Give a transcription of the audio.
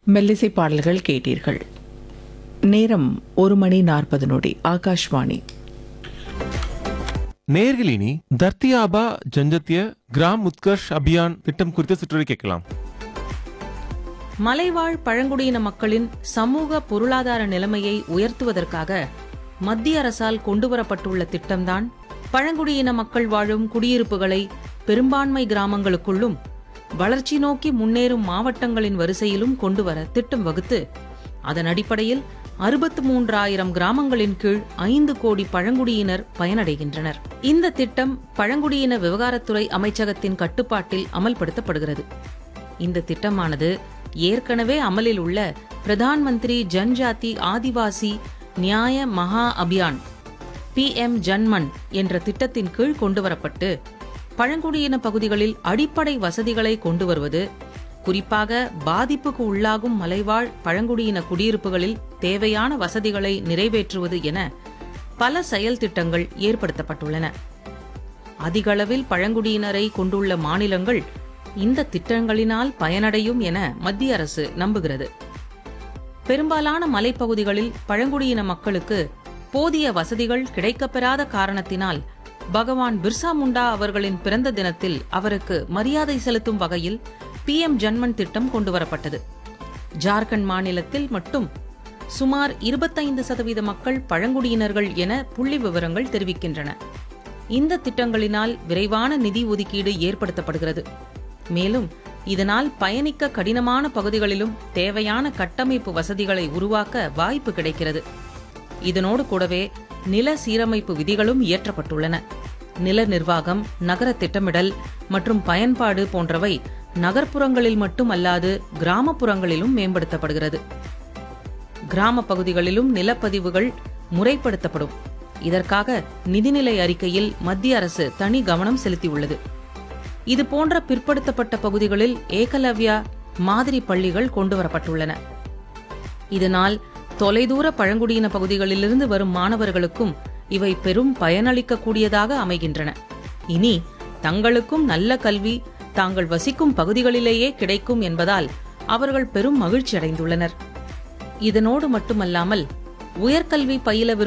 மெல்லிசை பாடல்கள் கேட்டீர்கள் நேரம் ஒரு மணி நாற்பது நொடி ஆகாஷ்வாணி நேர்களினி தர்த்தியாபா ஜஞ்சத்திய கிராம் உத்கர்ஷ் அபியான் திட்டம் குறித்த சிற்றுரை கேட்கலாம் மலைவாழ் பழங்குடியின மக்களின் சமூக பொருளாதார நிலைமையை உயர்த்துவதற்காக மத்திய அரசால் கொண்டுவரப்பட்டுள்ள திட்டம்தான் பழங்குடியின மக்கள் வாழும் குடியிருப்புகளை பெரும்பான்மை கிராமங்களுக்குள்ளும் வளர்ச்சி நோக்கி முன்னேறும் மாவட்டங்களின் வரிசையிலும் கொண்டுவர திட்டம் வகுத்து அதன் அடிப்படையில் அறுபத்து மூன்றாயிரம் கிராமங்களின் கீழ் ஐந்து கோடி பழங்குடியினர் பயனடைகின்றனர் இந்த திட்டம் பழங்குடியின விவகாரத்துறை அமைச்சகத்தின் கட்டுப்பாட்டில் அமல்படுத்தப்படுகிறது இந்த திட்டமானது ஏற்கனவே அமலில் உள்ள பிரதான் மந்திரி ஜன்ஜாதி ஆதிவாசி நியாய மகா அபியான் பி எம் ஜன்மன் என்ற திட்டத்தின் கீழ் கொண்டுவரப்பட்டு பழங்குடியின பகுதிகளில் அடிப்படை வசதிகளை கொண்டு வருவது குறிப்பாக பாதிப்புக்கு உள்ளாகும் மலைவாழ் பழங்குடியின குடியிருப்புகளில் தேவையான வசதிகளை நிறைவேற்றுவது என பல செயல் திட்டங்கள் ஏற்படுத்தப்பட்டுள்ளன அதிகளவில் பழங்குடியினரை கொண்டுள்ள மாநிலங்கள் இந்த திட்டங்களினால் பயனடையும் என மத்திய அரசு நம்புகிறது பெரும்பாலான மலைப்பகுதிகளில் பழங்குடியின மக்களுக்கு போதிய வசதிகள் கிடைக்கப்பெறாத காரணத்தினால் பகவான் பிர்சா முண்டா அவர்களின் பிறந்த தினத்தில் அவருக்கு மரியாதை செலுத்தும் வகையில் பி எம் ஜன்மன் திட்டம் கொண்டுவரப்பட்டது ஜார்க்கண்ட் மாநிலத்தில் மட்டும் சுமார் இருபத்தைந்து சதவீத மக்கள் பழங்குடியினர்கள் என புள்ளி விவரங்கள் தெரிவிக்கின்றன இந்த திட்டங்களினால் விரைவான நிதி ஒதுக்கீடு ஏற்படுத்தப்படுகிறது மேலும் இதனால் பயணிக்க கடினமான பகுதிகளிலும் தேவையான கட்டமைப்பு வசதிகளை உருவாக்க வாய்ப்பு கிடைக்கிறது இதனோடு கூடவே நில சீரமைப்பு விதிகளும் இயற்றப்பட்டுள்ளன நில நிர்வாகம் நகர திட்டமிடல் மற்றும் பயன்பாடு போன்றவை நகர்ப்புறங்களில் மட்டுமல்லாது கிராமப்புறங்களிலும் மேம்படுத்தப்படுகிறது கிராம பகுதிகளிலும் நிலப்பதிவுகள் முறைப்படுத்தப்படும் இதற்காக நிதிநிலை அறிக்கையில் மத்திய அரசு தனி கவனம் செலுத்தியுள்ளது இது போன்ற பிற்படுத்தப்பட்ட பகுதிகளில் ஏகலவ்யா மாதிரி பள்ளிகள் கொண்டுவரப்பட்டுள்ளன இதனால் தொலைதூர பழங்குடியின பகுதிகளிலிருந்து வரும் மாணவர்களுக்கும் இவை பெரும் பயனளிக்கக்கூடியதாக அமைகின்றன இனி தங்களுக்கும் நல்ல கல்வி தாங்கள் வசிக்கும் பகுதிகளிலேயே கிடைக்கும் என்பதால் அவர்கள் பெரும் மகிழ்ச்சி அடைந்துள்ளனர் இதனோடு மட்டுமல்லாமல் உயர்கல்வி பயில விரும்பும்